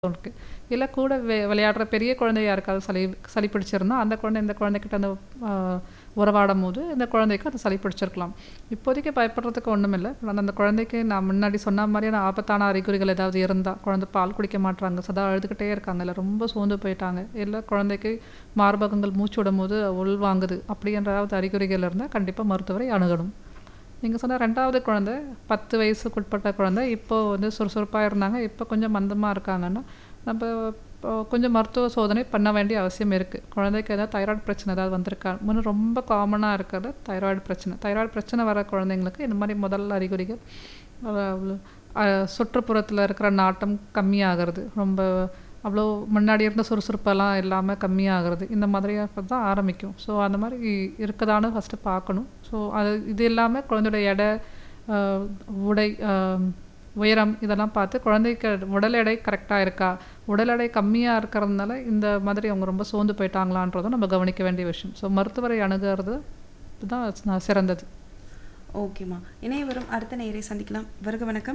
இருக்கு இல்லை கூட வெ விளையாடுற பெரிய குழந்தை யாருக்காவது சளி சளி பிடிச்சிருந்தா அந்த குழந்தை இந்த குழந்தைகிட்ட அந்த ஆ, உறவாடும் போது இந்த குழந்தைக்கு அது சளி பிடிச்சிருக்கலாம் இப்போதைக்கு பயப்படுறதுக்கு ஒன்றும் இல்லை ஆனால் அந்த குழந்தைக்கு நான் முன்னாடி சொன்ன மாதிரியான ஆபத்தான அறிகுறிகள் ஏதாவது இருந்தால் குழந்தை பால் குடிக்க மாட்றாங்க சதா அழுதுகிட்டே இருக்காங்க இல்லை ரொம்ப சோர்ந்து போயிட்டாங்க இல்லை குழந்தைக்கு மார்பகங்கள் மூச்சு விடும்போது உள்வாங்குது அப்படின்ற அறிகுறிகள் இருந்தால் கண்டிப்பாக மருத்துவரை அணுகணும் நீங்கள் சொன்ன ரெண்டாவது குழந்தை பத்து வயசுக்குட்பட்ட குழந்தை இப்போ வந்து சுறுசுறுப்பாக இருந்தாங்க இப்போ கொஞ்சம் மந்தமாக இருக்காங்கன்னா நம்ம இப்போ கொஞ்சம் மருத்துவ சோதனை பண்ண வேண்டிய அவசியம் இருக்குது குழந்தைக்கு ஏதாவது தைராய்டு பிரச்சனை ஏதாவது வந்திருக்கா முன்ன ரொம்ப காமனாக இருக்கிறது தைராய்டு பிரச்சனை தைராய்டு பிரச்சனை வர குழந்தைங்களுக்கு இந்த மாதிரி முதல் அறிகுறிகள் அஹ், அஹ், சுற்றுப்புறத்தில் இருக்கிற நாட்டம் கம்மியாகிறது ரொம்ப அவ்வளோ முன்னாடி இருந்த சுறுசுறுப்பெல்லாம் இல்லாமல் கம்மியாகிறது இந்த மாதிரியாக தான் ஆரம்பிக்கும் ஸோ அந்த மாதிரி இருக்குதான்னு ஃபஸ்ட்டு பார்க்கணும் ஸோ அது இது இல்லாமல் குழந்தையோட எடை ஆஹ், உடை ஆஹ், உயரம் இதெல்லாம் பார்த்து குழந்தைக்கு உடல் எடை கரெக்டாக இருக்கா உடல் எடை கம்மியாக இருக்கிறதுனால இந்த மாதிரி அவங்க ரொம்ப சோர்ந்து போயிட்டாங்களான்றதும் நம்ம கவனிக்க வேண்டிய விஷயம் ஸோ மருத்துவரை அணுகிறது தான் சிறந்தது ஓகேம்மா இணைய வரும் அடுத்த நேயரை சந்திக்கலாம் வருக வணக்கம்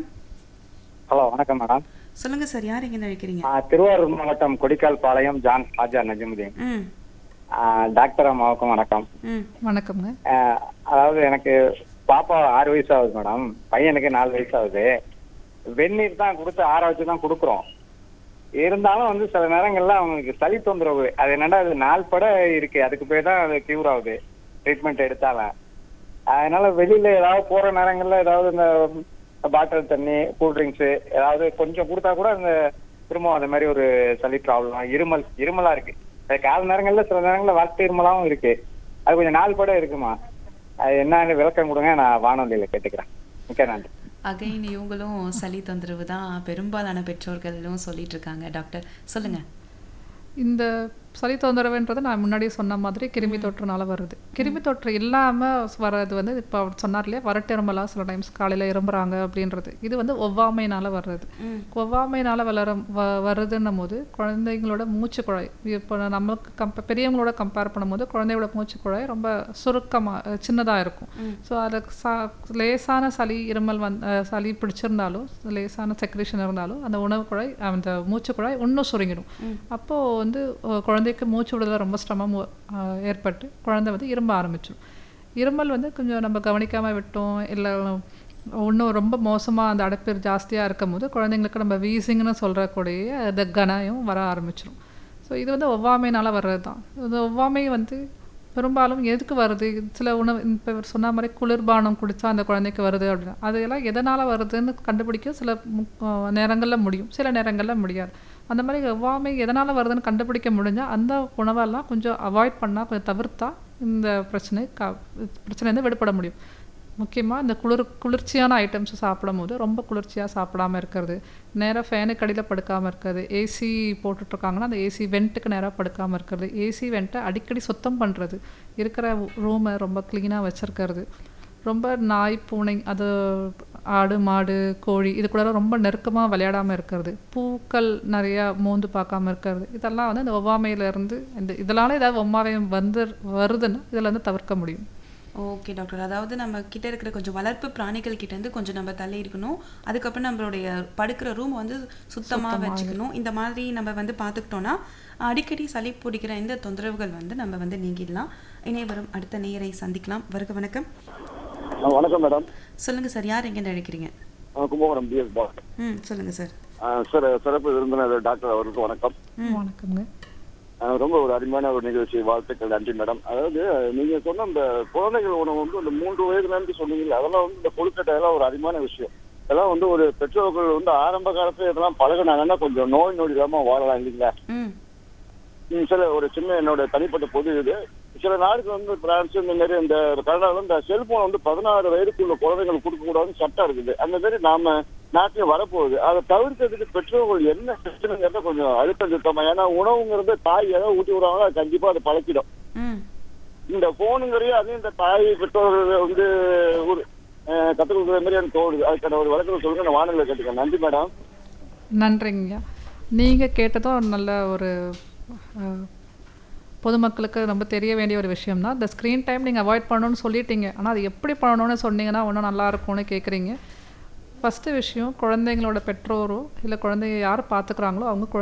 ஹலோ வணக்கம் மேடம் சொல்லுங்க சார் யார் எங்க அழைக்கிறீங்க ஆ, திருவாரூர் மாவட்டம் கொடிக்கால் பாளையம் ஜான் ஹாஜா நஜமுதீன் ம் ஆ, டாக்டர் அம்மாவுக்கும் வணக்கம் ம் வணக்கம்ங்க ஆ, அதாவது எனக்கு பாப்பா ஆறு வயசு ஆகுது மேடம் பையனுக்கு நாலு வயசு ஆகுது வெந்நீர் தான் கொடுத்து ஆற வச்சு தான் கொடுக்குறோம் இருந்தாலும் வந்து சில நேரங்கள்ல அவங்களுக்கு சளி தொந்தரவு அது என்னடா அது நாள் பட இருக்கு அதுக்கு போய் தான் அது கியூர் ஆகுது ட்ரீட்மெண்ட் எடுத்தாலும் அதனால வெளியில ஏதாவது போற நேரங்கள்ல ஏதாவது இந்த பாட்டில் தண்ணி கூல் ட்ரிங்க்ஸ் ஏதாவது கொஞ்சம் கொடுத்தா கூட அந்த திரும்ப அந்த மாதிரி ஒரு சளி ப்ராப்ளம் இருமல் இருமலா இருக்கு அது கால நேரங்கள்ல சில நேரங்கள்ல வாட்டு இருமலாவும் இருக்கு அது கொஞ்சம் நாள் பட இருக்குமா அது என்னன்னு விளக்கம் கொடுங்க நான் வானொலியில கேட்டுக்கிறேன் மிக்க நன்றி அகைன் இவங்களும் சளி தொந்தரவு தான் பெரும்பாலான பெற்றோர்களும் சொல்லிட்டு இருக்காங்க டாக்டர் சொல்லுங்க இந்த சளி தொந்தரவுன்றது நான் முன்னாடியே சொன்ன மாதிரி கிருமி தொற்றுனால வருது கிருமி தொற்று இல்லாமல் வர்றது வந்து இப்போ அவர் சொன்னார் இல்லையா வரட்டெருமலாக சில டைம்ஸ் காலையில் இரும்புறாங்க அப்படின்றது இது வந்து ஒவ்வாமையினால வர்றது ம் ஒவ்வாமையினால வளர வ வருதுன்னும் போது குழந்தைங்களோட மூச்சு குழாய் இப்போ நமக்கு கம்ப பெரியவங்களோட கம்பேர் பண்ணும்போது குழந்தையோட மூச்சு குழாய் ரொம்ப சுருக்கமாக சின்னதாக இருக்கும் ஸோ அதுக்கு சா லேசான சளி இருமல் வந் அஹ் சளி பிடிச்சிருந்தாலும் லேசான செக்ரேஷன் இருந்தாலும் அந்த உணவு குழாய் அந்த மூச்சு குழாய் இன்னும் சுருங்கிடும் அப்போது வந்து அஹ், குழந்தைக்கு மூச்சு விடுதல ரொம்ப சிரமம் அஹ், ஏற்பட்டு குழந்தை வந்து இரும்ப ஆரம்பிச்சிடும் இருமல் வந்து கொஞ்சம் நம்ம கவனிக்காமல் விட்டோம் இல்லை இன்னும் ரொம்ப மோசமாக அந்த அடைப்பு ஜாஸ்தியாக இருக்கும் போது குழந்தைங்களுக்கு நம்ம வீசிங்னு சொல்கிறக்கூடிய அந்த கணம் வர ஆரம்பிச்சிடும் ஸோ இது வந்து ஒவ்வாமையினால் வர்றது தான் இது ஒவ்வாமை வந்து பெரும்பாலும் எதுக்கு வருது சில உணவு இப்போ இவர் சொன்ன மாதிரி குளிர்பானம் குடித்தா அந்த குழந்தைக்கு வருது அப்படின்னா அதெல்லாம் எதனால் வருதுன்னு கண்டுபிடிக்க சில நேரங்களில் முடியும் சில நேரங்களில் முடியாது அந்த மாதிரி ஒவ்வாமை எதனால் வருதுன்னு கண்டுபிடிக்க முடிஞ்சால் அந்த உணவெல்லாம் கொஞ்சம் அவாய்ட் பண்ணால் கொஞ்சம் தவிர்த்தா இந்த பிரச்சனை க பிரச்சனைலேருந்து விடுபட முடியும் முக்கியமாக இந்த குளிர் குளிர்ச்சியான ஐட்டம்ஸ் சாப்பிடும் போது ரொம்ப குளிர்ச்சியாக சாப்பிடாம இருக்கிறது நேராக ஃபேனுக்கு அடியில் படுக்காமல் இருக்கிறது ஏசி போட்டுட்ருக்காங்கன்னா அந்த ஏசி வெண்ட்டுக்கு நேராக படுக்காமல் இருக்கிறது ஏசி வெண்ட்டை அடிக்கடி சுத்தம் பண்ணுறது இருக்கிற ரூமை ரொம்ப க்ளீனாக வச்சுருக்கிறது ரொம்ப நாய் பூனை அது ஆடு மாடு கோழி இது கூட ரொம்ப நெருக்கமாக விளையாடாமல் இருக்கிறது பூக்கள் நிறையா மோந்து பார்க்காம இருக்கிறது இதெல்லாம் வந்து இந்த ஒவ்வாமையிலேருந்து இந்த இதனால ஏதாவது ஒவ்வாமை வந்து வருதுன்னா இதில் வந்து தவிர்க்க முடியும் ஓகே டாக்டர் அதாவது நம்ம கிட்ட இருக்கிற கொஞ்சம் வளர்ப்பு பிராணிகள் கிட்ட இருந்து கொஞ்சம் நம்ம தள்ளி இருக்கணும் அதுக்கப்புறம் நம்மளுடைய படுக்கிற ரூம் வந்து சுத்தமா வச்சுக்கணும் இந்த மாதிரி நம்ம வந்து பார்த்துக்கிட்டோம்னா அடிக்கடி சளி பிடிக்கிற இந்த தொந்தரவுகள் வந்து நம்ம வந்து நீங்கிடலாம் இணைய வரும் அடுத்த நேயரை சந்திக்கலாம் வருக வணக்கம் ஆ, வணக்கம் மேடம் சொல்லுங்க சார் யார் எங்கேருந்து அழைக்கிறீங்க ஆ, கும்பகோணம் பிஎஸ் பாஸ் ம் சொல்லுங்க சார் சார் சிறப்பு விருந்தினர் டாக்டர் அவருக்கு வணக்கம் வணக்கம்ங்க ஆ, ரொம்ப ஒரு அருமையான ஒரு நிகழ்ச்சி வாழ்த்துக்கள் நன்றி மேடம் அதாவது நீங்க சொன்ன இந்த குழந்தைகள் உணவு வந்து இந்த மூன்று வயதுல இருந்து சொன்னீங்கல்ல அதெல்லாம் வந்து இந்த கொழுக்கட்டை எல்லாம் ஒரு அருமையான விஷயம் இதெல்லாம் வந்து ஒரு பெற்றோர்கள் வந்து ஆரம்ப காலத்துல இதெல்லாம் பழகினாங்கன்னா கொஞ்சம் நோய் நொடி இல்லாம வாழலாம் இல்லைங்களா ம் ம், சில ஒரு சின்ன என்னோட தனிப்பட்ட பொது இது சில நாடுகள் வந்து பிரான்ஸ் இந்த மாதிரி இந்த கனடாவில் இந்த செல்போன் வந்து பதினாறு வயதுக்குள்ள குழந்தைங்களுக்கு கொடுக்க கூடாதுன்னு சட்டம் இருக்குது அந்த மாதிரி நாம நாட்டில் வரப்போகுது அதை தவிர்க்கிறதுக்கு பெற்றோர்கள் என்ன பிரச்சனைங்கிறத கொஞ்சம் அழுத்தம் திருத்தமா ஏன்னா உணவுங்கிறது தாய் ஏதோ ஊட்டி விடுறாங்களோ அது கண்டிப்பா அது பழக்கிடும் ம் இந்த போனுங்கிறதையும் அதையும் இந்த தாய் பெற்றோர்கள் வந்து ஒரு அஹ், கத்துக் கொடுக்குற மாதிரி எனக்கு தோணுது அதுக்கான ஒரு விளக்கம் சொல்லுங்க நான் வானொலியில் கேட்டுக்கேன் நன்றி மேடம் நன்றிங்கய்யா நீங்கள் கேட்டதும் நல்ல ஒரு அஹ், பொதுமக்களுக்கு ரொம்ப தெரிய வேண்டிய ஒரு விஷயம் தான் இந்த ஸ்க்ரீன் டைம் நீங்கள் அவாய்ட் பண்ணணும்னு சொல்லிட்டீங்க ஆனால் அது எப்படி பண்ணணும்னு சொன்னீங்கன்னா இன்னும் நல்லா இருக்கும்னு கேட்குறீங்க ஃபஸ்ட்டு விஷயம் குழந்தைங்களோட பெற்றோரோ இல்லை குழந்தைய யார் பார்த்துக்குறாங்களோ அவங்க குழந்தை